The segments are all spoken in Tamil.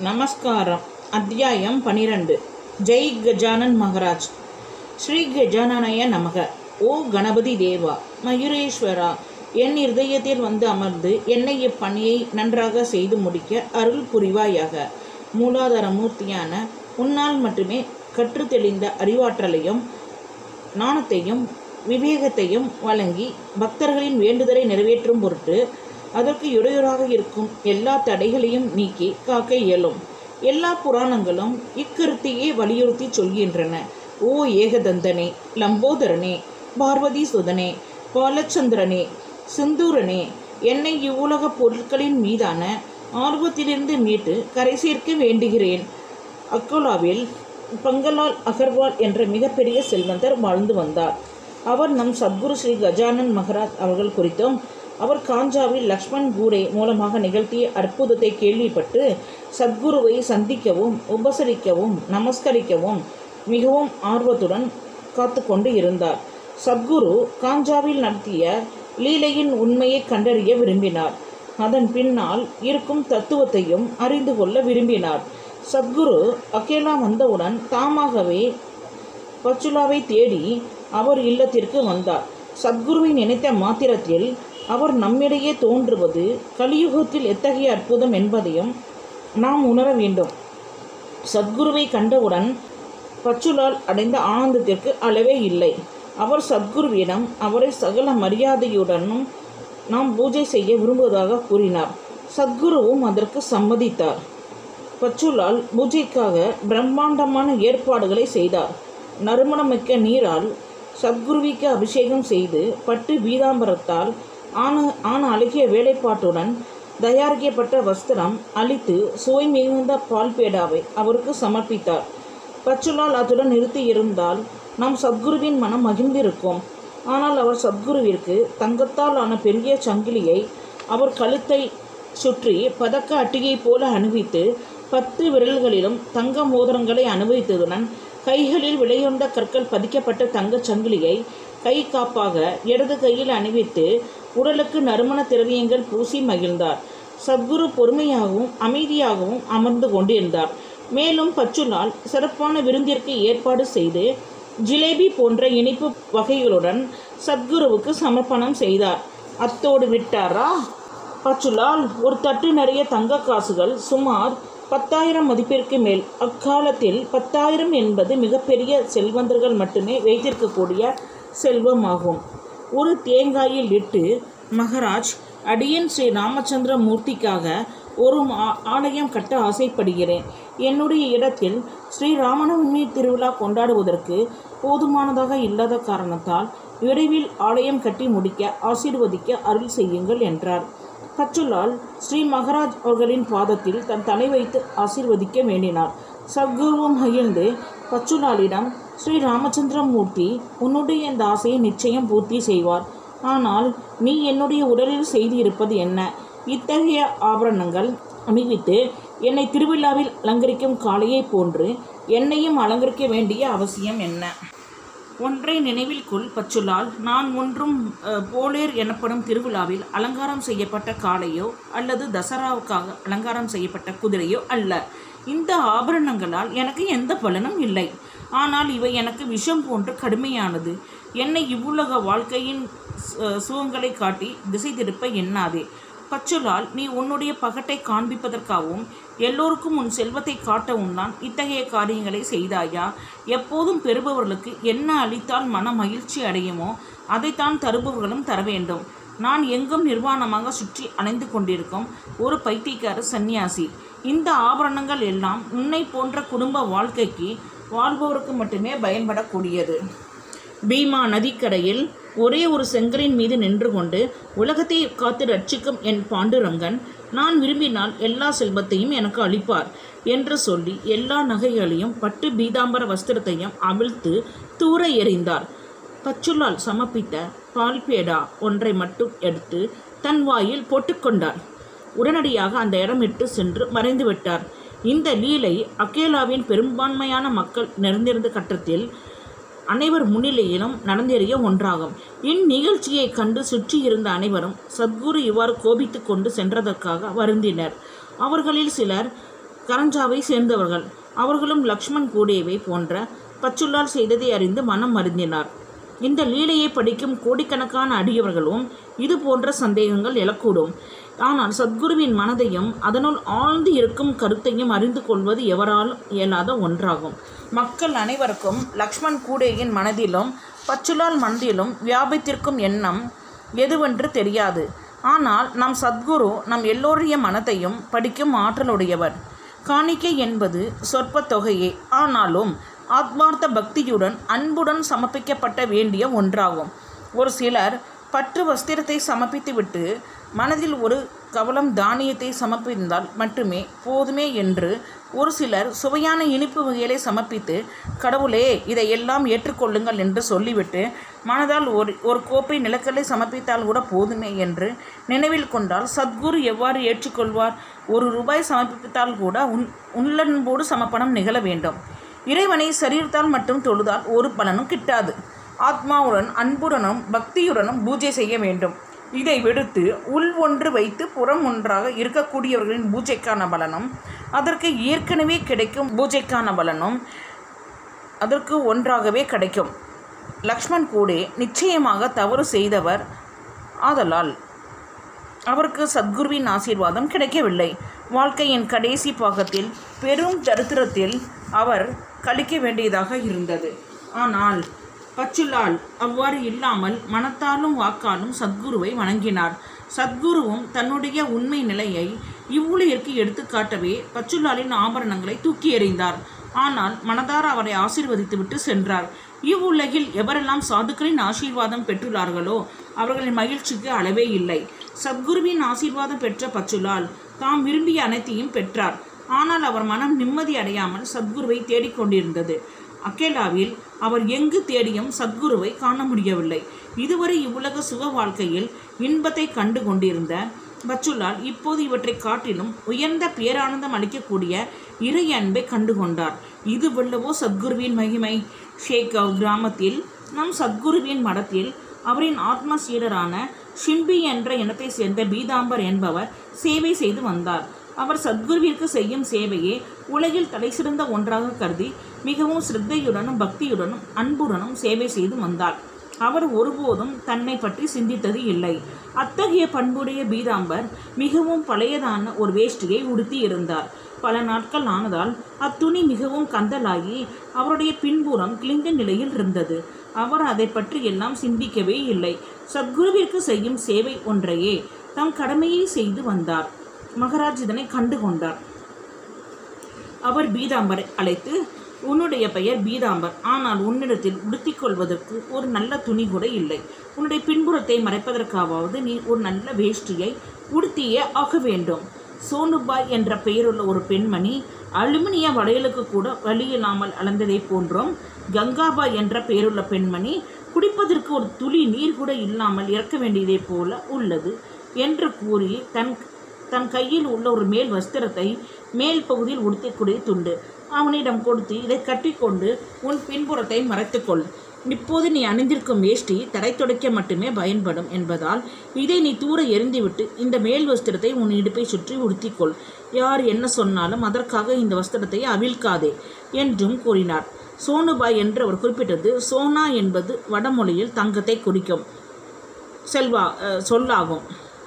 நமஸ்காரம் அத்தியாயம் பனிரெண்டு ஜெய் கஜானன் மகராஜ் ஸ்ரீ கஜானனய நமக ஓ கணபதி தேவா மயூரேஸ்வரா என் இருதயத்தில் வந்து அமர்ந்து என்னை இப்பணியை நன்றாக செய்து முடிக்க அருள் புரிவாயாக மூலாதார மூர்த்தியான உன்னால் மட்டுமே கற்றுத் தெளிந்த அறிவாற்றலையும் ஞானத்தையும் விவேகத்தையும் வழங்கி பக்தர்களின் வேண்டுதலை நிறைவேற்றும் பொருட்டு அதற்கு இடையூறாக இருக்கும் எல்லா தடைகளையும் நீக்கி காக்க இயலும் எல்லா புராணங்களும் இக்கருத்தையே வலியுறுத்தி சொல்கின்றன ஓ ஏகதந்தனே லம்போதரனே பார்வதி சுதனே பாலச்சந்திரனே சிந்தூரனே என்னை இவ்வுலகப் பொருட்களின் மீதான ஆர்வத்திலிருந்து மீட்டு கரை சேர்க்க வேண்டுகிறேன் அக்கோலாவில் பங்கலால் அகர்வால் என்ற மிகப்பெரிய செல்வந்தர் வாழ்ந்து வந்தார் அவர் நம் சத்குரு ஸ்ரீ கஜானன் மகராஜ் அவர்கள் குறித்தும் அவர் காஞ்சாவில் லக்ஷ்மண் கூடே மூலமாக நிகழ்த்திய அற்புதத்தை கேள்விப்பட்டு சத்குருவை சந்திக்கவும் உபசரிக்கவும் நமஸ்கரிக்கவும் மிகவும் ஆர்வத்துடன் காத்து கொண்டு இருந்தார் சத்குரு காஞ்சாவில் நடத்திய லீலையின் உண்மையை கண்டறிய விரும்பினார் அதன் பின்னால் இருக்கும் தத்துவத்தையும் அறிந்து கொள்ள விரும்பினார் சத்குரு அகேலா வந்தவுடன் தாமாகவே பச்சுலாவை தேடி அவர் இல்லத்திற்கு வந்தார் சத்குருவை நினைத்த மாத்திரத்தில் அவர் நம்மிடையே தோன்றுவது கலியுகத்தில் எத்தகைய அற்புதம் என்பதையும் நாம் உணர வேண்டும் சத்குருவை கண்டவுடன் பச்சுலால் அடைந்த ஆனந்தத்திற்கு அளவே இல்லை அவர் சத்குருவிடம் அவரை சகல மரியாதையுடனும் நாம் பூஜை செய்ய விரும்புவதாக கூறினார் சத்குருவும் அதற்கு சம்மதித்தார் பச்சுலால் பூஜைக்காக பிரம்மாண்டமான ஏற்பாடுகளை செய்தார் நறுமணமிக்க நீரால் சத்குருவிக்கு அபிஷேகம் செய்து பட்டு பீதாம்பரத்தால் ஆன ஆன அழகிய வேலைப்பாட்டுடன் தயாரிக்கப்பட்ட வஸ்திரம் அளித்து சுவை மிகுந்த பால் பேடாவை அவருக்கு சமர்ப்பித்தார் பச்சுலால் அத்துடன் நிறுத்தி இருந்தால் நாம் சத்குருவின் மனம் மகிழ்ந்திருக்கும் ஆனால் அவர் சத்குருவிற்கு தங்கத்தால் ஆன பெரிய சங்கிலியை அவர் கழுத்தை சுற்றி பதக்க அட்டிகை போல அணிவித்து பத்து விரல்களிலும் தங்க மோதிரங்களை அனுபவித்ததுடன் கைகளில் விலையுண்ட கற்கள் பதிக்கப்பட்ட தங்கச் சங்கிலியை கை காப்பாக இடது கையில் அணிவித்து உடலுக்கு நறுமண திரவியங்கள் பூசி மகிழ்ந்தார் சத்குரு பொறுமையாகவும் அமைதியாகவும் அமர்ந்து கொண்டிருந்தார் மேலும் பச்சுலால் சிறப்பான விருந்திற்கு ஏற்பாடு செய்து ஜிலேபி போன்ற இனிப்பு வகைகளுடன் சத்குருவுக்கு சமர்ப்பணம் செய்தார் அத்தோடு விட்டாரா பச்சுலால் ஒரு தட்டு நிறைய தங்க காசுகள் சுமார் பத்தாயிரம் மதிப்பிற்கு மேல் அக்காலத்தில் பத்தாயிரம் என்பது மிகப்பெரிய செல்வந்தர்கள் மட்டுமே வைத்திருக்கக்கூடிய செல்வமாகும் ஒரு தேங்காயில் இட்டு மகராஜ் அடியன் ஸ்ரீ ராமச்சந்திர மூர்த்திக்காக ஒரு ஆ- ஆலயம் கட்ட ஆசைப்படுகிறேன் என்னுடைய இடத்தில் ஸ்ரீ ராமநவமி திருவிழா கொண்டாடுவதற்கு போதுமானதாக இல்லாத காரணத்தால் விரைவில் ஆலயம் கட்டி முடிக்க ஆசீர்வதிக்க அருள் செய்யுங்கள் என்றார் பச்சுலால் ஸ்ரீ மகராஜ் அவர்களின் பாதத்தில் தன் தலை வைத்து ஆசீர்வதிக்க வேண்டினார் சத்குருவும் மகிழ்ந்து பச்சுலாலிடம் ஸ்ரீ ராமச்சந்திரமூர்த்தி உன்னுடைய இந்த ஆசையை நிச்சயம் பூர்த்தி செய்வார் ஆனால் நீ என்னுடைய உடலில் செய்திருப்பது என்ன இத்தகைய ஆபரணங்கள் அணிவித்து என்னை திருவிழாவில் அலங்கரிக்கும் காளையைப் போன்று என்னையும் அலங்கரிக்க வேண்டிய அவசியம் என்ன ஒன்றை நினைவில் கொள் பச்சுலால் நான் ஒன்றும் அஹ், போலேர் எனப்படும் திருவிழாவில் அலங்காரம் செய்யப்பட்ட காளையோ அல்லது தசராவுக்காக அலங்காரம் செய்யப்பட்ட குதிரையோ அல்ல இந்த ஆபரணங்களால் எனக்கு எந்த பலனும் இல்லை ஆனால் இவை எனக்கு விஷம் போன்று கடுமையானது என்னை இவ்வுலக வாழ்க்கையின் சு- சுகங்களை காட்டி திசை திருப்ப எண்ணாதே பச்சுலால் நீ உன்னுடைய பகட்டை காண்பிப்பதற்காகவும் எல்லோருக்கும் உன் செல்வத்தை காட்டவும் தான் இத்தகைய காரியங்களை செய்தாயா எப்போதும் பெறுபவர்களுக்கு என்ன அளித்தால் மன மகிழ்ச்சி அடையுமோ அதைத்தான் தருபவர்களும் தர வேண்டும் நான் எங்கும் நிர்வாணமாக சுற்றி அலைந்து கொண்டிருக்கும் ஒரு பைத்தியக்கார சந்நியாசி இந்த ஆபரணங்கள் எல்லாம் உன்னை போன்ற குடும்ப வாழ்க்கைக்கு வாழ்பவருக்கு மட்டுமே பயன்படக்கூடியது பீமா நதிக்கரையில் ஒரே ஒரு செங்கலின் மீது நின்று கொண்டு உலகத்தை காத்து ரட்சிக்கும் என் பாண்டுரங்கன் நான் விரும்பினால் எல்லா செல்வத்தையும் எனக்கு அளிப்பார் என்று சொல்லி எல்லா நகைகளையும் பட்டு பீதாம்பர வஸ்திரத்தையும் அவிழ்த்து தூர எறிந்தார் பச்சுலால் சமர்ப்பித்த பால்பேடா ஒன்றை மட்டும் எடுத்து தன் வாயில் போட்டுக்கொண்டார் உடனடியாக அந்த இடம் விட்டு சென்று மறைந்து விட்டார் இந்த லீலை அகேலாவின் பெரும்பான்மையான மக்கள் நிறைந்திருந்த கட்டத்தில் அனைவர் முன்னிலையிலும் நடந்தேறிய ஒன்றாகும் இந்நிகழ்ச்சியை கண்டு சுற்றியிருந்த அனைவரும் சத்குரு இவ்வாறு கோபித்துக் கொண்டு சென்றதற்காக வருந்தினர் அவர்களில் சிலர் கரஞ்சாவை சேர்ந்தவர்கள் அவர்களும் லக்ஷ்மண் கூடேவை போன்ற பச்சுள்ளால் செய்ததை அறிந்து மனம் மருந்தினார் இந்த லீலையை படிக்கும் கோடிக்கணக்கான அடியவர்களும் இது போன்ற சந்தேகங்கள் எழக்கூடும் ஆனால் சத்குருவின் மனதையும் அதனுள் ஆழ்ந்து இருக்கும் கருத்தையும் அறிந்து கொள்வது எவராலும் இயலாத ஒன்றாகும் மக்கள் அனைவருக்கும் லக்ஷ்மண் கூடேயின் மனதிலும் பச்சுலால் மனதிலும் வியாபித்திருக்கும் எண்ணம் எதுவென்று தெரியாது ஆனால் நம் சத்குரு நம் எல்லோருடைய மனத்தையும் படிக்கும் ஆற்றலுடையவர் காணிக்கை என்பது சொற்ப தொகையே ஆனாலும் ஆத்மார்த்த பக்தியுடன் அன்புடன் சமர்ப்பிக்கப்பட்ட வேண்டிய ஒன்றாகும் ஒரு சிலர் பற்று வஸ்திரத்தை சமர்ப்பித்துவிட்டு மனதில் ஒரு கவலம் தானியத்தை சமர்ப்பித்தால் மட்டுமே போதுமே என்று ஒரு சிலர் சுவையான இனிப்பு வகைகளை சமர்ப்பித்து கடவுளே இதையெல்லாம் ஏற்றுக்கொள்ளுங்கள் என்று சொல்லிவிட்டு மனதால் ஒரு ஒரு கோப்பை நிலக்கல்லை சமர்ப்பித்தால் கூட போதுமே என்று நினைவில் கொண்டால் சத்குரு எவ்வாறு ஏற்றுக்கொள்வார் ஒரு ரூபாய் சமர்ப்பித்தால் கூட உன் உள்ளன்போடு சமர்ப்பணம் நிகழ வேண்டும் இறைவனை சரீரத்தால் மட்டும் தொழுதால் ஒரு பலனும் கிட்டாது ஆத்மாவுடன் அன்புடனும் பக்தியுடனும் பூஜை செய்ய வேண்டும் இதை விடுத்து உள் ஒன்று வைத்து புறம் ஒன்றாக இருக்கக்கூடியவர்களின் பூஜைக்கான பலனும் அதற்கு ஏற்கனவே கிடைக்கும் பூஜைக்கான பலனும் அதற்கு ஒன்றாகவே கிடைக்கும் லக்ஷ்மண் கூடே நிச்சயமாக தவறு செய்தவர் ஆதலால் அவருக்கு சத்குருவின் ஆசீர்வாதம் கிடைக்கவில்லை வாழ்க்கையின் கடைசி பாகத்தில் பெரும் தரித்திரத்தில் அவர் கழிக்க வேண்டியதாக இருந்தது ஆனால் பச்சுலால் அவ்வாறு இல்லாமல் மனத்தாலும் வாக்காலும் சத்குருவை வணங்கினார் சத்குருவும் தன்னுடைய உண்மை நிலையை இவ்வுலகிற்கு எடுத்துக்காட்டவே பச்சுலாலின் ஆபரணங்களை தூக்கி எறிந்தார் ஆனால் மனதார அவரை ஆசீர்வதித்துவிட்டு சென்றார் இவ்வுலகில் எவரெல்லாம் சாதுக்களின் ஆசீர்வாதம் பெற்றுள்ளார்களோ அவர்களின் மகிழ்ச்சிக்கு அளவே இல்லை சத்குருவின் ஆசீர்வாதம் பெற்ற பச்சுலால் தாம் விரும்பிய அனைத்தையும் பெற்றார் ஆனால் அவர் மனம் நிம்மதி அடையாமல் சத்குருவை தேடிக்கொண்டிருந்தது அக்கேலாவில் அவர் எங்கு தேடியும் சத்குருவை காண முடியவில்லை இதுவரை இவ்வுலக சுக வாழ்க்கையில் இன்பத்தை கண்டு கொண்டிருந்த பச்சுலால் இப்போது இவற்றை காட்டிலும் உயர்ந்த பேரானந்தம் அளிக்கக்கூடிய இறை அன்பை கண்டு கொண்டார் இது வல்லவோ சத்குருவின் மகிமை ஷேகவ் கிராமத்தில் நம் சத்குருவின் மடத்தில் அவரின் ஆத்ம சீடரான ஷிம்பி என்ற இனத்தை சேர்ந்த பீதாம்பர் என்பவர் சேவை செய்து வந்தார் அவர் சத்குருவிற்கு செய்யும் சேவையே உலகில் தலைசிறந்த ஒன்றாக கருதி மிகவும் சிரத்தையுடனும் பக்தியுடனும் அன்புடனும் சேவை செய்து வந்தார் அவர் ஒருபோதும் தன்னை பற்றி சிந்தித்தது இல்லை அத்தகைய பண்புடைய பீதாம்பர் மிகவும் பழையதான ஒரு வேஷ்டியை உடுத்தி இருந்தார் பல நாட்கள் ஆனதால் அத்துணி மிகவும் கந்தலாகி அவருடைய பின்புறம் கிழிந்த நிலையில் இருந்தது அவர் அதை பற்றி எல்லாம் சிந்திக்கவே இல்லை சத்குருவிற்கு செய்யும் சேவை ஒன்றையே தம் கடமையை செய்து வந்தார் மகராஜ் இதனை கண்டு கொண்டார் அவர் பீதாம்பரை அழைத்து உன்னுடைய பெயர் பீதாம்பர் ஆனால் உன்னிடத்தில் உடுத்திக் கொள்வதற்கு ஒரு நல்ல துணி கூட இல்லை உன்னுடைய பின்புறத்தை மறைப்பதற்காவது நீ ஒரு நல்ல வேஷ்டியை உடுத்தியே ஆக வேண்டும் சோனுபாய் என்ற பெயருள்ள ஒரு பெண்மணி அலுமினிய வளையலுக்கு கூட வழியில்லாமல் அளந்ததைப் போன்றும் கங்காபாய் என்ற பெயருள்ள பெண்மணி குடிப்பதற்கு ஒரு துளி நீர் கூட இல்லாமல் இறக்க வேண்டியதைப் போல உள்ளது என்று கூறி தன் தன் கையில் உள்ள ஒரு மேல் வஸ்திரத்தை மேல் பகுதியில் உடுத்தக்கூடிய துண்டு அவனிடம் கொடுத்து இதை கட்டிக்கொண்டு உன் பின்புறத்தை மறைத்துக்கொள் இப்போது நீ அணிந்திருக்கும் வேஷ்டி தரை துடைக்க மட்டுமே பயன்படும் என்பதால் இதை நீ தூர எறிந்துவிட்டு இந்த மேல் வஸ்திரத்தை உன் இடுப்பை சுற்றி உடுத்திக்கொள் யார் என்ன சொன்னாலும் அதற்காக இந்த வஸ்திரத்தை அவிழ்க்காதே என்றும் கூறினார் சோனுபாய் என்று அவர் குறிப்பிட்டது சோனா என்பது வடமொழியில் தங்கத்தை குறிக்கும் செல்வா அஹ், சொல்லாகும்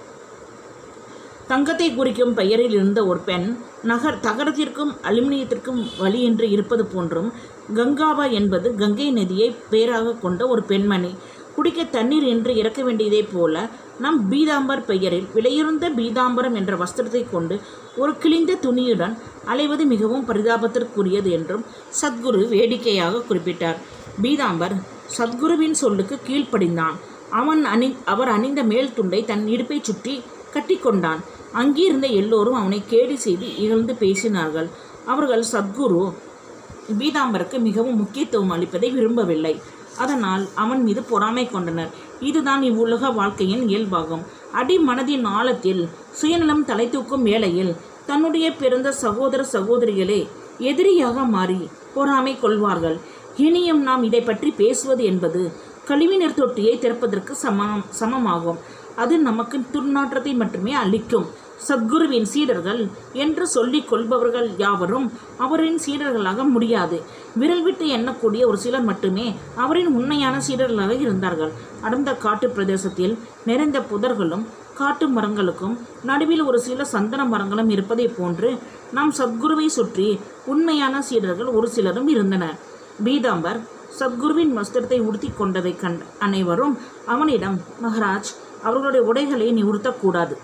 தங்கத்தை குறிக்கும் பெயரில் இருந்த ஒரு பெண் நகர் தகரத்திற்கும் அலுமினியத்திற்கும் வழியின்றி இருப்பது போன்றும் கங்காபா என்பது கங்கை நதியை பெயராக கொண்ட ஒரு பெண்மணி குடிக்க தண்ணீர் என்று இறக்க வேண்டியதைப் போல நம் பீதாம்பர் பெயரில் விலையுறந்த பீதாம்பரம் என்ற வஸ்திரத்தை கொண்டு ஒரு கிழிந்த துணியுடன் அலைவது மிகவும் பரிதாபத்திற்குரியது என்றும் சத்குரு வேடிக்கையாக குறிப்பிட்டார் பீதாம்பர் சத்குருவின் சொல்லுக்கு கீழ்ப்படிந்தான் அவன் அணி அவர் அணிந்த மேல் துண்டை தன் இடுப்பை சுற்றி கட்டிக்கொண்டான் அங்கிருந்த எல்லோரும் அவனை கேலி செய்து இகழ்ந்து பேசினார்கள் அவர்கள் சத்குரு பீதாம்பருக்கு மிகவும் முக்கியத்துவம் அளிப்பதை விரும்பவில்லை அதனால் அவன் மீது பொறாமை கொண்டனர் இதுதான் இவ்வுலக வாழ்க்கையின் இயல்பாகும் அடிமனதின் ஆழத்தில் சுயநலம் தலை தூக்கும் வேளையில் தன்னுடைய பிறந்த சகோதர சகோதரிகளே எதிரியாக மாறி பொறாமை கொள்வார்கள் இனியும் நாம் இதை பற்றி பேசுவது என்பது கழிவுநீர் தொட்டியை திறப்பதற்கு சமம் சமமாகும் அது நமக்கு துர்நாற்றத்தை மட்டுமே அளிக்கும் சத்குருவின் சீடர்கள் என்று சொல்லிக் கொள்பவர்கள் யாவரும் அவரின் சீடர்களாக முடியாது விரல் விட்டு எண்ணக்கூடிய ஒரு சிலர் மட்டுமே அவரின் உண்மையான சீடர்களாக இருந்தார்கள் அடர்ந்த காட்டு பிரதேசத்தில் நிறைந்த புதர்களும் காட்டு மரங்களுக்கும் நடுவில் ஒரு சில சந்தன மரங்களும் இருப்பதைப் போன்று நாம் சத்குருவை சுற்றி உண்மையான சீடர்கள் ஒரு சிலரும் இருந்தனர் பீதாம்பர் சத்குருவின் வஸ்திரத்தை உடுத்தி கொண்டதை கண்ட அனைவரும் அவனிடம் மகராஜ் அவர்களுடைய உடைகளை நீ உடுத்தக்கூடாது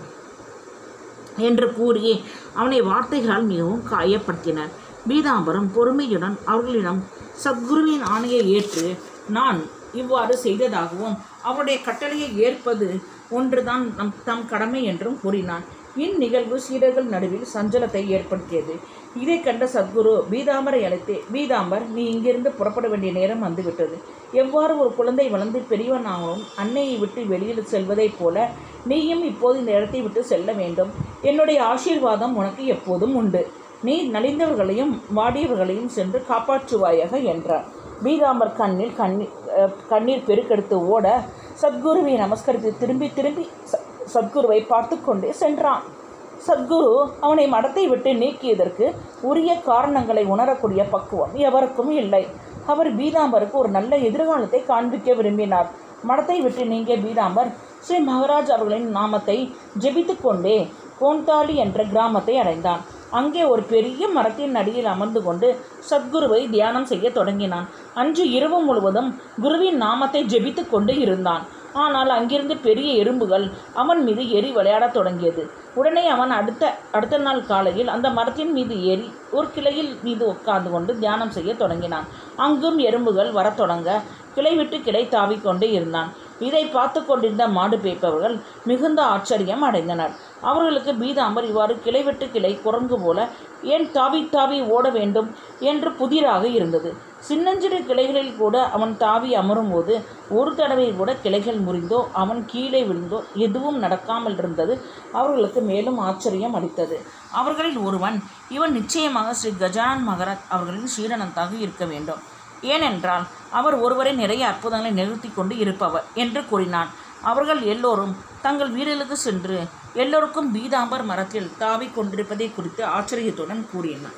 என்று கூறி அவனை வார்த்தைகளால் மிகவும் காயப்படுத்தினர் பீதாம்பரம் பொறுமையுடன் அவர்களிடம் சத்குருவின் ஆணையை ஏற்று நான் இவ்வாறு செய்ததாகவும் அவருடைய கட்டளையை ஏற்பது ஒன்றுதான் நம் தம் கடமை என்றும் கூறினான் இந்நிகழ்வு சீடர்கள் நடுவில் சஞ்சலத்தை ஏற்படுத்தியது இதை கண்ட சத்குரு பீதாம்பரை அழைத்து பீதாம்பர் நீ இங்கிருந்து புறப்பட வேண்டிய நேரம் வந்துவிட்டது எவ்வாறு ஒரு குழந்தை வளர்ந்து பெரியவனாகவும் அன்னையை விட்டு வெளியில் செல்வதைப் போல நீயும் இப்போது இந்த இடத்தை விட்டு செல்ல வேண்டும் என்னுடைய ஆசீர்வாதம் உனக்கு எப்போதும் உண்டு நீ நலிந்தவர்களையும் வாடியவர்களையும் சென்று காப்பாற்றுவாயாக என்றார் பீதாம்பர் கண்ணில் கண்ணீர் அஹ், கண்ணீர் பெருக்கெடுத்து ஓட சத்குருவை நமஸ்கரித்து திரும்பி திரும்பி ச- சத்குருவை பார்த்து கொண்டே சென்றான் சத்குரு அவனை மடத்தை விட்டு நீக்கியதற்கு உரிய காரணங்களை உணரக்கூடிய பக்குவம் எவருக்கும் இல்லை அவர் பீதாம்பருக்கு ஒரு நல்ல எதிர்காலத்தை காண்பிக்க விரும்பினார் மடத்தை விட்டு நீங்கிய பீதாம்பர் ஸ்ரீ மகாராஜ் அவர்களின் நாமத்தை ஜெபித்துக் கொண்டே கோந்தாலி என்ற கிராமத்தை அடைந்தான் அங்கே ஒரு பெரிய மரத்தின் அடியில் அமர்ந்து கொண்டு சத்குருவை தியானம் செய்ய தொடங்கினான் அன்று இரவு முழுவதும் குருவின் நாமத்தை ஜெபித்துக் கொண்டு இருந்தான் ஆனால் அங்கிருந்து பெரிய எறும்புகள் அவன் மீது ஏறி விளையாடத் தொடங்கியது உடனே அவன் அடுத்த அடுத்த நாள் காலையில் அந்த மரத்தின் மீது ஏறி ஒரு கிளையில் மீது உட்கார்ந்து கொண்டு தியானம் செய்ய தொடங்கினான் அங்கும் எறும்புகள் வரத் தொடங்க கிளை விட்டு கிளை தாவிக்கொண்டே இருந்தான் இதை பார்த்து கொண்டிருந்த மாடு பேய்ப்பவர்கள் மிகுந்த ஆச்சரியம் அடைந்தனர் அவர்களுக்கு பீதாம்பர் இவ்வாறு கிளை விட்டு கிளை குரங்கு போல ஏன் தாவி தாவி ஓட வேண்டும் என்று புதிராக இருந்தது சின்னஞ்சிறு கிளைகளில் கூட அவன் தாவி அமரும்போது ஒரு தடவை கூட கிளைகள் முறிந்தோ அவன் கீழே விழுந்தோ எதுவும் நடக்காமல் இருந்தது அவர்களுக்கு மேலும் ஆச்சரியம் அளித்தது அவர்களில் ஒருவன் இவன் நிச்சயமாக ஸ்ரீ கஜானன் மகராஜ் அவர்களின் ஸ்ரீரனந்தாக இருக்க வேண்டும் ஏனென்றால் அவர் ஒருவரே நிறைய அற்புதங்களை நிகழ்த்தி கொண்டு இருப்பவர் என்று கூறினான் அவர்கள் எல்லோரும் தங்கள் வீடுகளுக்கு சென்று எல்லோருக்கும் பீதாம்பர் மரத்தில் தாவிக் கொண்டிருப்பதை குறித்து ஆச்சரியத்துடன் கூறினார்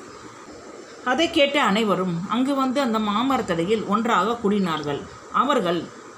அதை கேட்ட அனைவரும் அங்கு வந்து அந்த மாமரத்தடியில் ஒன்றாக கூடினார்கள் அவர்கள்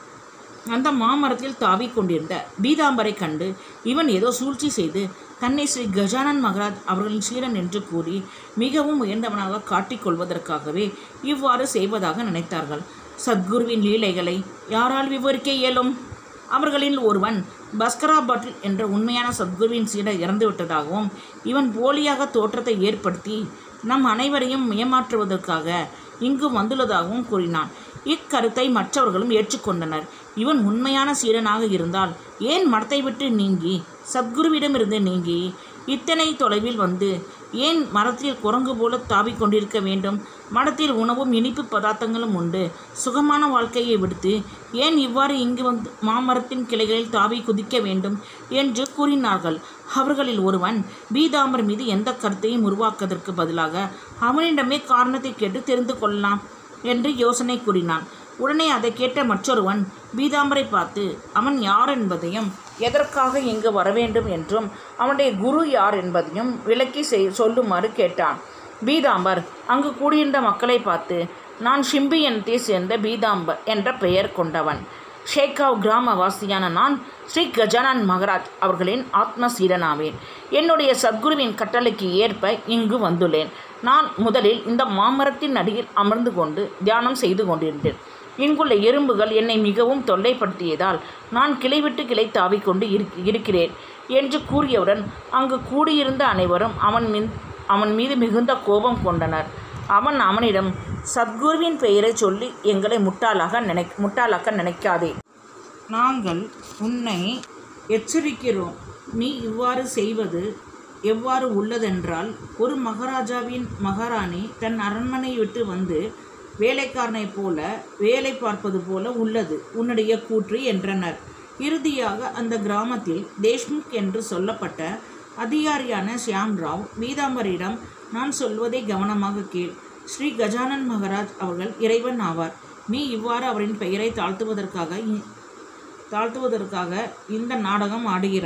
அந்த மாமரத்தில் தாவிக் கொண்டிருந்த பீதாம்பரை கண்டு இவன் ஏதோ சூழ்ச்சி செய்து தன்னை ஸ்ரீ கஜானன் மகராஜ் அவர்களின் சீடன் என்று கூறி மிகவும் உயர்ந்தவனாக காட்டிக் கொள்வதற்காகவே இவ்வாறு செய்வதாக நினைத்தார்கள் சத்குருவின் லீலைகளை யாரால் விவரிக்க இயலும் அவர்களில் ஒருவன் பஸ்கரா பட்டில் என்ற உண்மையான சத்குருவின் சீடர் இறந்துவிட்டதாகவும் இவன் போலியாக தோற்றத்தை ஏற்படுத்தி நம் அனைவரையும் ஏமாற்றுவதற்காக இங்கு வந்துள்ளதாகவும் கூறினான் இக்கருத்தை மற்றவர்களும் ஏற்றுக்கொண்டனர் இவன் உண்மையான சீடனாக இருந்தால் ஏன் மடத்தை விட்டு நீங்கி சத்குருவிடமிருந்து நீங்கி இத்தனை தொலைவில் வந்து ஏன் மரத்தில் குரங்கு போல தாவிக் கொண்டிருக்க வேண்டும் மடத்தில் உணவும் இனிப்பு பதார்த்தங்களும் உண்டு சுகமான வாழ்க்கையை விடுத்து ஏன் இவ்வாறு இங்கு வந்து மாமரத்தின் கிளைகளில் தாவி குதிக்க வேண்டும் என்று கூறினார்கள் அவர்களில் ஒருவன் பீதாம்பர் மீது எந்த கருத்தையும் உருவாக்குவதற்கு பதிலாக அவனிடமே காரணத்தை கேட்டு தெரிந்து கொள்ளலாம் என்று யோசனை கூறினான் உடனே அதை கேட்ட மற்றொருவன் பீதாம்பரை பார்த்து அவன் யார் என்பதையும் எதற்காக இங்கு வர வேண்டும் என்றும் அவனுடைய குரு யார் என்பதையும் விளக்கி செய் சொல்லுமாறு கேட்டான் பீதாம்பர் அங்கு கூடியிருந்த மக்களை பார்த்து நான் ஷிம்பி இனத்தை சேர்ந்த பீதாம்பர் என்ற பெயர் கொண்டவன் ஷேகாவ் கிராமவாசியான நான் ஸ்ரீ கஜானன் மகராஜ் அவர்களின் ஆத்ம சீடனாவேன் என்னுடைய சத்குருவின் கட்டளைக்கு ஏற்ப இங்கு வந்துள்ளேன் நான் முதலில் இந்த மாமரத்தின் அடியில் அமர்ந்து கொண்டு தியானம் செய்து கொண்டிருந்தேன் இங்குள்ள எறும்புகள் என்னை மிகவும் தொல்லைப்படுத்தியதால் நான் கிளை விட்டு கிளை தாவிக்கொண்டு இருக்- இருக்கிறேன் என்று கூறியவுடன் அங்கு கூடியிருந்த அனைவரும் அவன் மீன் அவன் மீது மிகுந்த கோபம் கொண்டனர் அவன் அவனிடம் சத்குருவின் பெயரை சொல்லி எங்களை முட்டாளாக நினை முட்டாளாக்க நினைக்காதே நாங்கள் உன்னை எச்சரிக்கிறோம் நீ இவ்வாறு செய்வது எவ்வாறு உள்ளதென்றால் ஒரு மகாராஜாவின் மகாராணி தன் அரண்மனையை விட்டு வந்து வேலைக்காரனைப் போல வேலை பார்ப்பது போல உள்ளது உன்னுடைய கூற்று என்றனர் இறுதியாக அந்த கிராமத்தில் தேஷ்முக் என்று சொல்லப்பட்ட அதிகாரியான ஷியாம்ராவ் பீதாம்பரிடம் நான் சொல்வதை கவனமாக கேள் ஸ்ரீ கஜானன் மகாராஜ் அவர்கள் இறைவன் ஆவார் நீ இவ்வாறு அவரின் பெயரை தாழ்த்துவதற்காக இ- தாழ்த்துவதற்காக இந்த நாடகம் ஆடுகிறாய்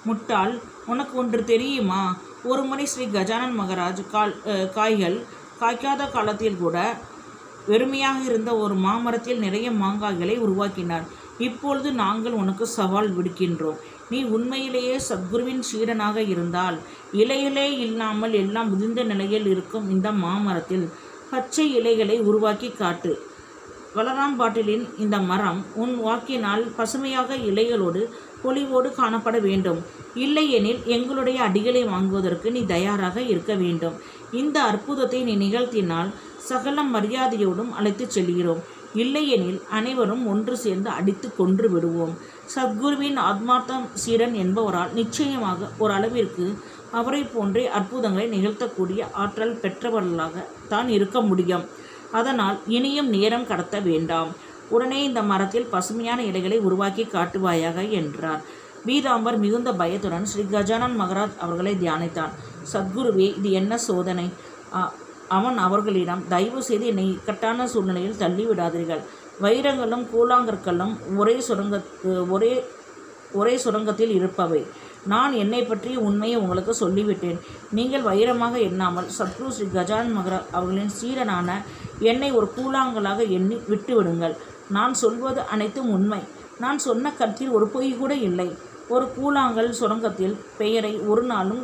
முட்டாள் உனக்கு ஒன்று தெரியுமா ஒரு முறை ஸ்ரீ கஜானன் மகராஜ் கால் அஹ், காய்கள் காய்க்காத காலத்தில் கூட வெறுமையாக இருந்த ஒரு மாமரத்தில் நிறைய மாங்காய்களை உருவாக்கினார் இப்பொழுது நாங்கள் உனக்கு சவால் விடுக்கின்றோம் நீ உண்மையிலேயே சத்குருவின் சீடனாக இருந்தால் இலைகளே இல்லாமல் எல்லாம் முதிர்ந்த நிலையில் இருக்கும் இந்த மாமரத்தில் பச்சை இலைகளை உருவாக்கி காட்டு வளராம் பாட்டிலின் இந்த மரம் உன் வாக்கினால் பசுமையாக இலைகளோடு பொலிவோடு காணப்பட வேண்டும் இல்லையெனில் எங்களுடைய அடிகளை வாங்குவதற்கு நீ தயாராக இருக்க வேண்டும் இந்த அற்புதத்தை நீ நிகழ்த்தினால் சகல மரியாதையோடும் அழைத்துச் செல்கிறோம் இல்லையெனில் அனைவரும் ஒன்று சேர்ந்து அடித்து கொன்று விடுவோம் சத்குருவின் ஆத்மார்த்தம் சீடன் என்பவரால் நிச்சயமாக ஒரு அளவிற்கு அவரை போன்றே அற்புதங்களை நிகழ்த்தக்கூடிய ஆற்றல் பெற்றவர்களாக தான் இருக்க முடியும் அதனால் இனியும் நேரம் கடத்த வேண்டாம் உடனே இந்த மரத்தில் பசுமையான இலைகளை உருவாக்கி காட்டுவாயாக என்றார் பீதாம்பர் மிகுந்த பயத்துடன் ஸ்ரீ கஜானன் மகராஜ் அவர்களை தியானித்தான் சத்குருவே இது என்ன சோதனை அ- அவன் அவர்களிடம் தயவு செய்து என்னை இக்கட்டான சூழ்நிலையில் தள்ளிவிடாதீர்கள் வைரங்களும் கூழாங்கற்களும் ஒரே சுரங்க ஒரே ஒரே சுரங்கத்தில் இருப்பவை நான் என்னை பற்றிய உண்மையை உங்களுக்கு சொல்லிவிட்டேன் நீங்கள் வைரமாக எண்ணாமல் சத்குரு ஸ்ரீ கஜானன் மகரா அவர்களின் சீரனான என்னை ஒரு கூழாங்கலாக எண்ணி விட்டுவிடுங்கள் நான் சொல்வது அனைத்தும் உண்மை நான் சொன்ன கருத்தில் ஒரு பொய் கூட இல்லை ஒரு கூழாங்கல் சுரங்கத்தில் பெயரை ஒரு நாளும்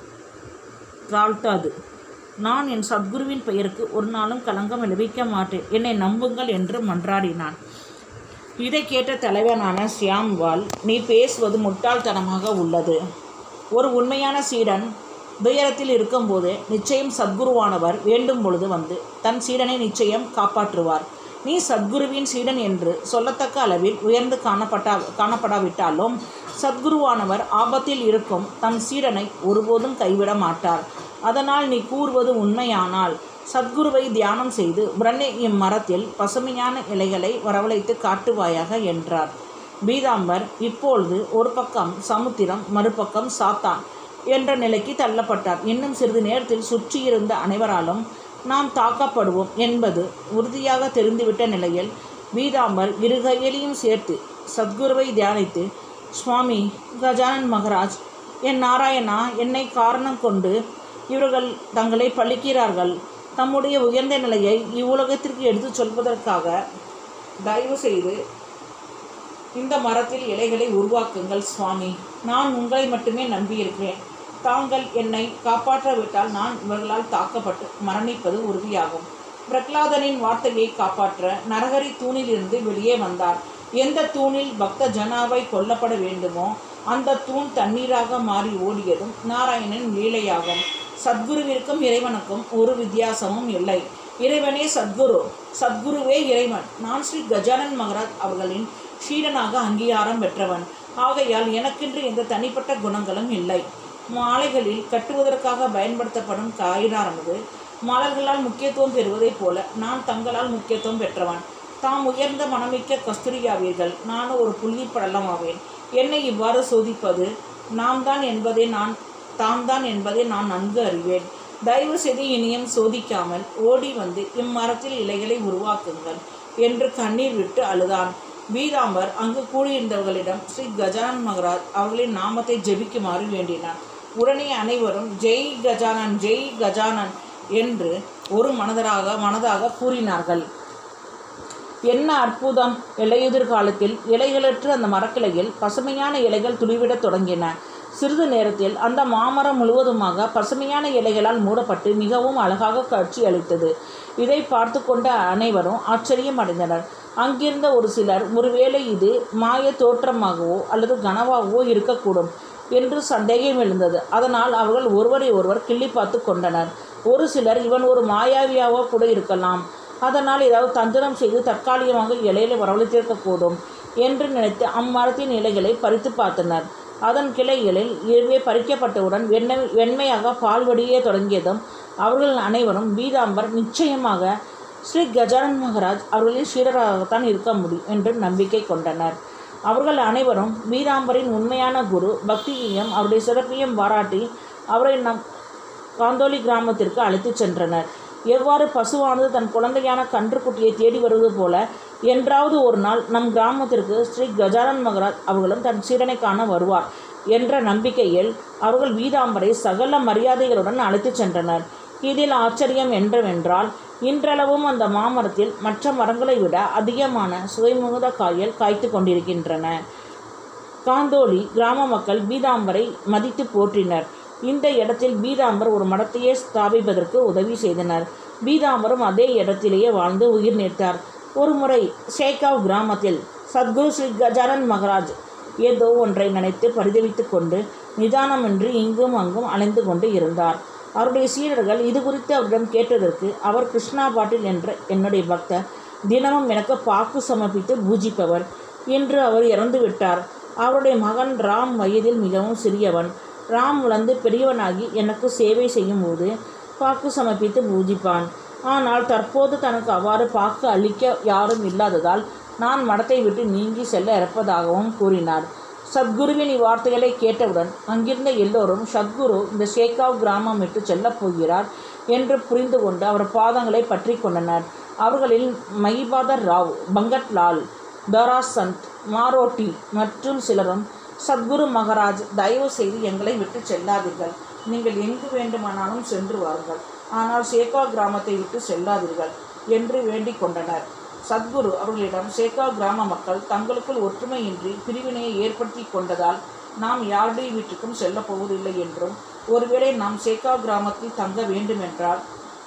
தாழ்த்தாது நான் என் சத்குருவின் பெயருக்கு ஒரு நாளும் களங்கம் விளைவிக்க மாட்டேன் என்னை நம்புங்கள் என்று மன்றாடினான் இதை கேட்ட தலைவனான சியாம்வால் நீ பேசுவது முட்டாள்தனமாக உள்ளது ஒரு உண்மையான சீடன் துயரத்தில் இருக்கும்போது நிச்சயம் சத்குருவானவர் வேண்டும் பொழுது வந்து தன் சீடனை நிச்சயம் காப்பாற்றுவார் நீ சத்குருவின் சீடன் என்று சொல்லத்தக்க அளவில் உயர்ந்து காணப்பட்டா காணப்படாவிட்டாலும் சத்குருவானவர் ஆபத்தில் இருக்கும் தன் சீடனை ஒருபோதும் கைவிட மாட்டார் அதனால் நீ கூறுவது உண்மையானால் சத்குருவை தியானம் செய்து உடனே இம்மரத்தில் பசுமையான இலைகளை வரவழைத்து காட்டுவாயாக என்றார் பீதாம்பர் இப்பொழுது ஒரு பக்கம் சமுத்திரம் மறுபக்கம் சாத்தான் என்ற நிலைக்கு தள்ளப்பட்டார் இன்னும் சிறிது நேரத்தில் சுற்றியிருந்த அனைவராலும் நாம் தாக்கப்படுவோம் என்பது உறுதியாக தெரிந்துவிட்ட நிலையில் பீதாம்பர் இரு கையிலையும் சேர்த்து சத்குருவை தியானித்து சுவாமி கஜானன் மகராஜ் என் நாராயணா என்னை காரணம் கொண்டு இவர்கள் தங்களை பழிக்கிறார்கள் தம்முடைய உயர்ந்த நிலையை இவ்வுலகத்திற்கு எடுத்துச் சொல்வதற்காக தயவு செய்து இந்த மரத்தில் இலைகளை உருவாக்குங்கள் சுவாமி நான் உங்களை மட்டுமே நம்பியிருக்கிறேன் தாங்கள் என்னை காப்பாற்றாவிட்டால் நான் இவர்களால் தாக்கப்பட்டு மரணிப்பது உறுதியாகும் பிரகலாதனின் வார்த்தையை காப்பாற்ற நரகரி தூணிலிருந்து வெளியே வந்தார் எந்த தூணில் பக்த ஜனாவை கொல்லப்பட வேண்டுமோ அந்த தூண் தண்ணீராக மாறி ஓடியதும் நாராயணன் லீலையாகும் சத்குருவிற்கும் இறைவனுக்கும் ஒரு வித்தியாசமும் இல்லை இறைவனே சத்குரு சத்குருவே இறைவன் நான் ஸ்ரீ கஜானன் மகராஜ் அவர்களின் சீடனாக அங்கீகாரம் பெற்றவன் ஆகையால் எனக்கென்று எந்த தனிப்பட்ட குணங்களும் இல்லை மாலைகளில் கட்டுவதற்காக பயன்படுத்தப்படும் காயினாரானது மலர்களால் முக்கியத்துவம் பெறுவதைப் போல நான் தங்களால் முக்கியத்துவம் பெற்றவன் தாம் உயர்ந்த மனமிக்க கஸ்தூரியாவீர்கள் நானும் ஒரு புள்ளி படலமாவேன் என்னை இவ்வாறு சோதிப்பது நாம் தான் என்பதை நான் தாம் தான் என்பதை நான் நன்கு அறிவேன் தயவு செய்து இனியும் சோதிக்காமல் ஓடி வந்து இம்மரத்தில் இலைகளை உருவாக்குங்கள் என்று கண்ணீர் விட்டு அழுதான் பீதாம்பர் அங்கு கூடியிருந்தவர்களிடம் ஸ்ரீ கஜானன் மகராஜ் அவர்களின் நாமத்தை ஜெபிக்குமாறு வேண்டினார் உடனே அனைவரும் ஜெய் கஜானன் ஜெய் கஜானன் என்று ஒரு மனதராக மனதாக கூறினார்கள் என்ன அற்புதம் இலையுதிர் காலத்தில் இலைகளற்ற அந்த மரக்கிளையில் பசுமையான இலைகள் துளிவிடத் தொடங்கின சிறிது நேரத்தில் அந்த மாமரம் முழுவதுமாக பசுமையான இலைகளால் மூடப்பட்டு மிகவும் அழகாக காட்சி அளித்தது இதை பார்த்து கொண்ட அனைவரும் ஆச்சரியம் அடைந்தனர் அங்கிருந்த ஒரு சிலர் ஒருவேளை இது மாய தோற்றமாகவோ அல்லது கனவாகவோ இருக்கக்கூடும் என்று சந்தேகம் எழுந்தது அதனால் அவர்கள் ஒருவரை ஒருவர் கிள்ளி பார்த்து கொண்டனர் ஒரு சிலர் இவன் ஒரு மாயாவியாவோ கூட இருக்கலாம் அதனால் ஏதாவது தந்திரம் செய்து தற்காலிகமாக இலையில வரவழைத்திருக்கக்கூடும் என்று நினைத்து அம்மரத்தின் இலைகளை பறித்து பார்த்தனர் அதன் கிளைகளில் இவை பறிக்கப்பட்டவுடன் வெண்ணை வெண்மையாக பால் வடியே தொடங்கியதும் அவர்கள் அனைவரும் பீதாம்பர் நிச்சயமாக ஸ்ரீ கஜானன் மகராஜ் அவர்களின் சீடராகத்தான் இருக்க முடியும் என்று நம்பிக்கை கொண்டனர் அவர்கள் அனைவரும் பீதாம்பரின் உண்மையான குரு பக்தியையும் அவருடைய சிறப்பையும் பாராட்டி அவரை நம் காந்தோலி கிராமத்திற்கு அழைத்துச் சென்றனர் எவ்வாறு பசுவானது தன் குழந்தையான கன்றுக்குட்டியை தேடி வருவது போல என்றாவது ஒரு நாள் நம் கிராமத்திற்கு ஸ்ரீ கஜானன் மகராஜ் அவர்களும் தன் சீடனை காண வருவார் என்ற நம்பிக்கையில் அவர்கள் வீதாம்பரை சகல மரியாதைகளுடன் அழைத்துச் சென்றனர் இதில் ஆச்சரியம் என்றவென்றால் இன்றளவும் அந்த மாமரத்தில் மற்ற மரங்களை விட அதிகமான சுவைமுகுத காய்கள் காய்த்து கொண்டிருக்கின்றன காந்தோலி கிராம மக்கள் பீதாம்பரை மதித்து போற்றினர் இந்த இடத்தில் பீதாம்பர் ஒரு மடத்தையே ஸ்தாபிப்பதற்கு உதவி செய்தனர் பீதாம்பரும் அதே இடத்திலேயே வாழ்ந்து உயிர் நீத்தார் ஒரு முறை ஷேகாவ் கிராமத்தில் சத்குரு ஸ்ரீ கஜானன் மகராஜ் ஏதோ ஒன்றை நினைத்து பரிதவித்து கொண்டு நிதானமின்றி இங்கும் அங்கும் அலைந்து கொண்டு இருந்தார் அவருடைய சீடர்கள் இது குறித்து அவரிடம் கேட்டதற்கு அவர் கிருஷ்ணா பாட்டில் என்ற என்னுடைய பக்தர் தினமும் எனக்கு பாக்கு சமர்ப்பித்து பூஜிப்பவர் இன்று அவர் இறந்து விட்டார் அவருடைய மகன் ராம் வயதில் மிகவும் சிறியவன் ராம் வளர்ந்து பெரியவனாகி எனக்கு சேவை செய்யும்போது பாக்கு சமர்ப்பித்து பூஜிப்பான் ஆனால் தற்போது தனக்கு அவ்வாறு பாக்கு அளிக்க யாரும் இல்லாததால் நான் மடத்தை விட்டு நீங்கி செல்ல இருப்பதாகவும் கூறினார் சத்குருவின் இவ்வார்த்தைகளை கேட்டவுடன் அங்கிருந்த எல்லோரும் சத்குரு இந்த ஷேகாவ் கிராமம் விட்டு செல்லப் போகிறார் என்று புரிந்து கொண்டு அவர் பாதங்களை பற்றி கொண்டனர் அவர்களில் மகிபாதர் ராவ் பங்கட்லால் தாராசந்த் மாரோட்டி மற்றும் சிலரும் சத்குரு மகாராஜ் தயவு செய்து எங்களை விட்டு செல்லாதீர்கள் நீங்கள் எங்கு வேண்டுமானாலும் சென்று வாருங்கள் ஆனால் சேகா கிராமத்தை விட்டு செல்லாதீர்கள் என்று வேண்டிக் கொண்டனர் சத்குரு அவர்களிடம் சேகா கிராம மக்கள் தங்களுக்குள் ஒற்றுமையின்றி பிரிவினையை ஏற்படுத்தி கொண்டதால் நாம் யாருடைய வீட்டுக்கும் செல்லப் போவதில்லை என்றும் ஒருவேளை நாம் சேகா கிராமத்தில் தங்க வேண்டுமென்றால்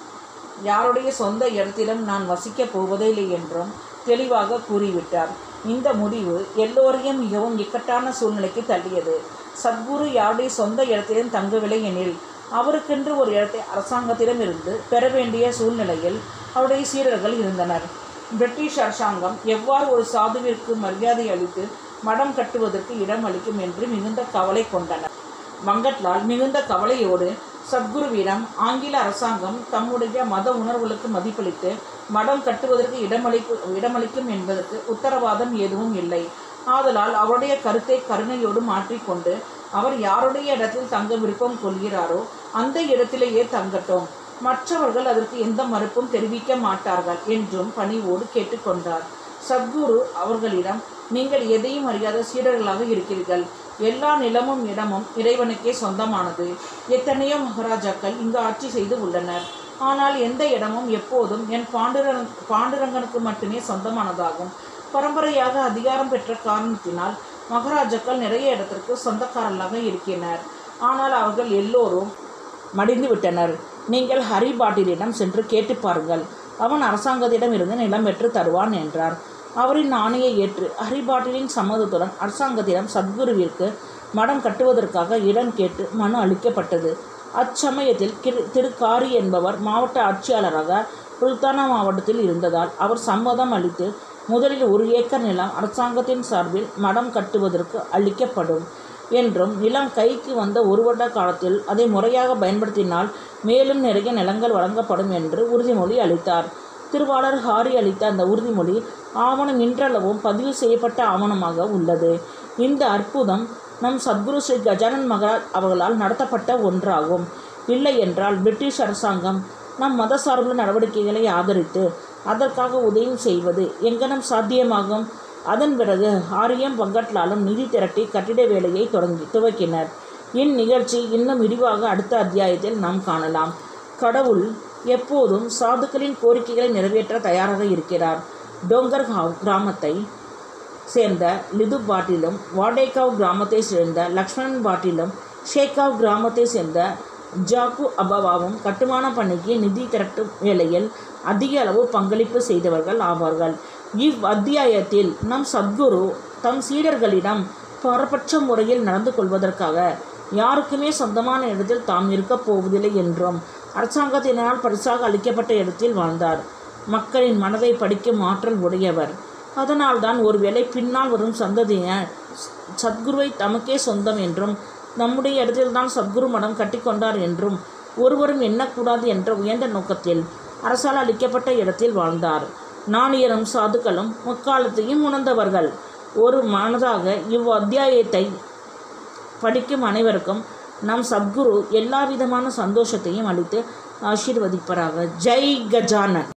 யாருடைய சொந்த இடத்திலும் நான் வசிக்கப் போவதில்லை என்றும் தெளிவாக கூறிவிட்டார் இந்த முடிவு எல்லோரையும் மிகவும் இக்கட்டான சூழ்நிலைக்கு தள்ளியது சத்குரு யாருடைய சொந்த இடத்திலும் தங்கவில்லை எனில் அவருக்கென்று ஒரு இடத்தை அரசாங்கத்திடம் இருந்து பெற வேண்டிய சூழ்நிலையில் அவருடைய சீடர்கள் இருந்தனர் பிரிட்டிஷ் அரசாங்கம் எவ்வாறு ஒரு சாதுவிற்கு மரியாதை அளித்து மடம் கட்டுவதற்கு இடம் அளிக்கும் என்று மிகுந்த கவலை கொண்டனர் மங்கட்லால் மிகுந்த கவலையோடு சத்குருவிடம் ஆங்கில அரசாங்கம் தம்முடைய மத உணர்வுகளுக்கு மதிப்பளித்து மடம் கட்டுவதற்கு இடமளிப்பு இடமளிக்கும் என்பதற்கு உத்தரவாதம் எதுவும் இல்லை ஆதலால் அவருடைய கருத்தை கருணையோடு மாற்றிக்கொண்டு அவர் யாருடைய இடத்தில் தங்க விருப்பம் கொள்கிறாரோ அந்த இடத்திலேயே தங்கட்டும் மற்றவர்கள் அதற்கு எந்த மறுப்பும் தெரிவிக்க மாட்டார்கள் என்றும் பணிவோடு கேட்டுக்கொண்டார் சத்குரு அவர்களிடம் நீங்கள் எதையும் அறியாத சீடர்களாக இருக்கிறீர்கள் எல்லா நிலமும் இடமும் இறைவனுக்கே சொந்தமானது எத்தனையோ மகாராஜாக்கள் இங்கு ஆட்சி செய்து உள்ளனர் ஆனால் எந்த இடமும் எப்போதும் என் பாண்டுரங் பாண்டுரங்கனுக்கு மட்டுமே சொந்தமானதாகும் பரம்பரையாக அதிகாரம் பெற்ற காரணத்தினால் மகாராஜாக்கள் நிறைய இடத்திற்கு சொந்தக்காரர்களாக இருக்கிறனர் ஆனால் அவர்கள் எல்லோரும் மடிந்து விட்டனர் நீங்கள் ஹரி பாட்டிலிடம் சென்று கேட்டு பாருங்கள் அவன் அரசாங்கத்திடம் இருந்து நிலம் பெற்று தருவான் என்றார் அவரின் ஆணையை ஏற்று ஹரி பாட்டிலின் சம்மதத்துடன் அரசாங்கத்திடம் சத்குருவிற்கு மடம் கட்டுவதற்காக இடம் கேட்டு மனு அளிக்கப்பட்டது அச்சமயத்தில் கிரு திரு காரி என்பவர் மாவட்ட ஆட்சியாளராக புல்தானா மாவட்டத்தில் இருந்ததால் அவர் சம்மதம் அளித்து முதலில் ஒரு ஏக்கர் நிலம் அரசாங்கத்தின் சார்பில் மடம் கட்டுவதற்கு அளிக்கப்படும் என்றும் நிலம் கைக்கு வந்த ஒரு வருட காலத்தில் அதை முறையாக பயன்படுத்தினால் மேலும் நிறைய நிலங்கள் வழங்கப்படும் என்று உறுதிமொழி அளித்தார் திருவாளர் ஹாரி அளித்த அந்த உறுதிமொழி ஆவணம் இன்றளவும் பதிவு செய்யப்பட்ட ஆவணமாக உள்ளது இந்த அற்புதம் நம் சத்குரு ஸ்ரீ கஜானன் மகாராஜ் அவர்களால் நடத்தப்பட்ட ஒன்றாகும் இல்லை என்றால் பிரிட்டிஷ் அரசாங்கம் நம் மத சார்புள்ள நடவடிக்கைகளை ஆதரித்து அதற்காக உதவி செய்வது எங்கனம் சாத்தியமாகும் அதன் பிறகு ஆரியம் பங்கட்லாலும் நிதி திரட்டி கட்டிட வேலையை தொடங்கி துவக்கினர் இந்நிகழ்ச்சி இன்னும் விரிவாக அடுத்த அத்தியாயத்தில் நாம் காணலாம் கடவுள் எப்போதும் சாதுக்களின் கோரிக்கைகளை நிறைவேற்ற தயாராக இருக்கிறார் டோங்கர்காவ் கிராமத்தை சேர்ந்த லிது பாட்டிலும் வாடேகாவ் கிராமத்தை சேர்ந்த லக்ஷ்மணன் பாட்டிலும் ஷேகாவ் கிராமத்தை சேர்ந்த ஜாக்கு அபவாவும் கட்டுமான பணிக்கு நிதி திரட்டும் வேளையில் அதிக அளவு பங்களிப்பு செய்தவர்கள் ஆவார்கள் இவ் அத்தியாயத்தில் நம் சத்குரு தம் சீடர்களிடம் பாரபட்ச முறையில் நடந்து கொள்வதற்காக யாருக்குமே சொந்தமான இடத்தில் தாம் இருக்கப் போவதில்லை என்றும் அரசாங்கத்தினால் பரிசாக அளிக்கப்பட்ட இடத்தில் வாழ்ந்தார் மக்களின் மனதை படிக்கும் ஆற்றல் உடையவர் அதனால்தான் ஒருவேளை பின்னால் வரும் சந்ததியினர் சத்குருவை தமக்கே சொந்தம் என்றும் நம்முடைய இடத்தில்தான் சத்குரு மடம் கட்டிக்கொண்டார் என்றும் ஒருவரும் எண்ணக்கூடாது என்ற உயர்ந்த நோக்கத்தில் அரசால் அளிக்கப்பட்ட இடத்தில் வாழ்ந்தார் நாணியரும் சாதுக்களும் முக்காலத்தையும் உணர்ந்தவர்கள் ஒரு மனதாக இவ் அத்தியாயத்தை படிக்கும் அனைவருக்கும் நம் சத்குரு எல்லா விதமான சந்தோஷத்தையும் அளித்து ஆசீர்வதிப்பராக ஜெய் கஜானன்